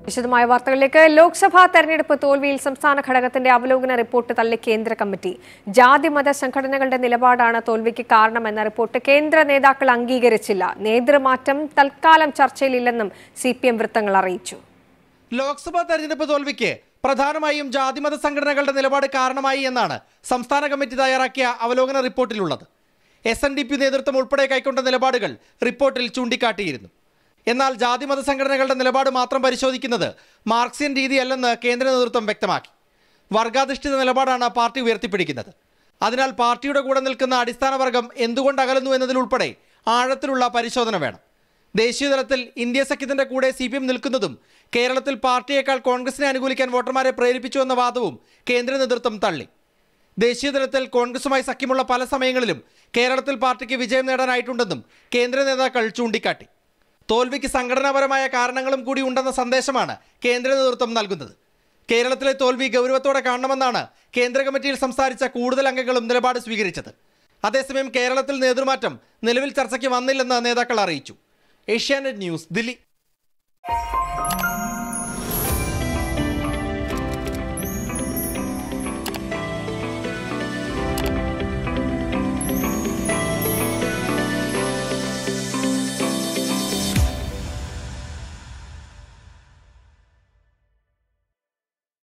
വിശദമായ വാർത്തകളിലേക്ക് ലോക്സഭാ തെരഞ്ഞെടുപ്പ് തോൽവിയിൽ സംസ്ഥാന ഘടകത്തിന്റെ അവലോകന റിപ്പോർട്ട് തള്ളി കേന്ദ്ര കമ്മിറ്റി ജാതി മത സംഘടനകളുടെ നിലപാടാണ് തോൽവിക്ക് കാരണമെന്ന റിപ്പോർട്ട് കേന്ദ്ര നേതാക്കൾ അംഗീകരിച്ചില്ല നേതൃമാറ്റം തൽക്കാലം ചർച്ചയിലില്ലെന്നും സി പി എം വൃത്തങ്ങൾ അറിയിച്ചു ലോക്സഭാ തെരഞ്ഞെടുപ്പ് തോൽവിക്ക് പ്രധാനമായും ജാതിമത സംഘടനകളുടെ നിലപാട് കാരണമായി എന്നാണ് സംസ്ഥാന കമ്മിറ്റി തയ്യാറാക്കിയ അവലോകന റിപ്പോർട്ടിലുള്ളത് എസ് എൻ ഡി പി നേതൃത്വം ഉൾപ്പെടെ കൈക്കൊണ്ട നിലപാടുകൾ റിപ്പോർട്ടിൽ ചൂണ്ടിക്കാട്ടിയിരുന്നു എന്നാൽ ജാതിമത സംഘടനകളുടെ നിലപാട് മാത്രം പരിശോധിക്കുന്നത് മാർക്സിയൻ രീതിയല്ലെന്ന് കേന്ദ്ര നേതൃത്വം വ്യക്തമാക്കി വർഗാധിഷ്ഠിത നിലപാടാണ് പാർട്ടി ഉയർത്തിപ്പിടിക്കുന്നത് അതിനാൽ പാർട്ടിയുടെ കൂടെ നിൽക്കുന്ന അടിസ്ഥാന വർഗം എന്തുകൊണ്ട് അകലുന്നു എന്നതിലുൾപ്പെടെ ആഴത്തിലുള്ള പരിശോധന വേണം ദേശീയതലത്തിൽ ഇന്ത്യ സഖ്യത്തിന്റെ കൂടെ സി പി എം നിൽക്കുന്നതും കേരളത്തിൽ പാർട്ടിയേക്കാൾ കോൺഗ്രസിനെ അനുകൂലിക്കാൻ വോട്ടർമാരെ പ്രേരിപ്പിച്ചു എന്ന വാദവും കേന്ദ്ര നേതൃത്വം തള്ളി ദേശീയതലത്തിൽ കോൺഗ്രസുമായി സഖ്യമുള്ള പല സമയങ്ങളിലും കേരളത്തിൽ പാർട്ടിക്ക് വിജയം നേടാനായിട്ടുണ്ടെന്നും കേന്ദ്ര നേതാക്കൾ ചൂണ്ടിക്കാട്ടി തോൽവിക്ക് സംഘടനാപരമായ കാരണങ്ങളും കൂടി ഉണ്ടെന്ന സന്ദേശമാണ് കേന്ദ്ര നേതൃത്വം നൽകുന്നത് കേരളത്തിലെ തോൽവി ഗൗരവത്തോടെ കാണണമെന്നാണ് കേന്ദ്ര കമ്മിറ്റിയിൽ സംസാരിച്ച കൂടുതൽ അംഗങ്ങളും നിലപാട് സ്വീകരിച്ചത് അതേസമയം കേരളത്തിൽ നേതൃമാറ്റം നിലവിൽ ചർച്ചയ്ക്ക് വന്നില്ലെന്ന് നേതാക്കൾ അറിയിച്ചു ഏഷ്യാനെറ്റ് ന്യൂസ് ദില്ലി